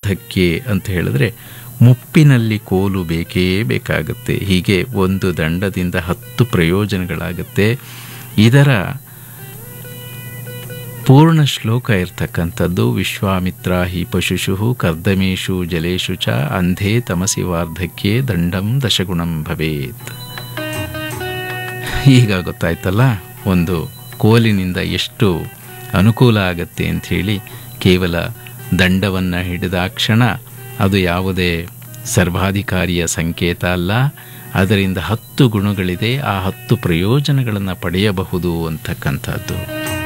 ವಾರ್ಧಕ್ಯ ಅಂತ ಹೇಳಿದ್ರೆ ಮುಪ್ಪಿನಲ್ಲಿ ಕೋಲು ಬೇಕೇ ಬೇಕಾಗುತ್ತೆ ಹೀಗೆ ಒಂದು ದಂಡದಿಂದ ಹತ್ತು ಪ್ರಯೋಜನಗಳಾಗುತ್ತೆ ಇದರ ಪೂರ್ಣ ಶ್ಲೋಕ ಇರ್ತಕ್ಕಂಥದ್ದು ವಿಶ್ವಾಮಿತ್ರ ಹಿ ಪಶುಷು ಕರ್ದಮೇಶು ಜಲೇಶು ಚ ಅಂಧೇ ತಮಸಿ ವಾರ್ಧಕ್ಯೆ ದಂಡಂ ದಶಗುಣಂ ಭವೇತ್ ಈಗ ಗೊತ್ತಾಯ್ತಲ್ಲ ಒಂದು ಕೋಲಿನಿಂದ ಎಷ್ಟು ಅನುಕೂಲ ಆಗತ್ತೆ ಅಂಥೇಳಿ ಕೇವಲ ದಂಡವನ್ನು ಹಿಡಿದಾಕ್ಷಣ ಅದು ಯಾವುದೇ ಸರ್ವಾಧಿಕಾರಿಯ ಸಂಕೇತ ಅಲ್ಲ ಅದರಿಂದ ಹತ್ತು ಗುಣಗಳಿದೆ ಆ ಹತ್ತು ಪ್ರಯೋಜನಗಳನ್ನು ಪಡೆಯಬಹುದು ಅಂತಕ್ಕಂಥದ್ದು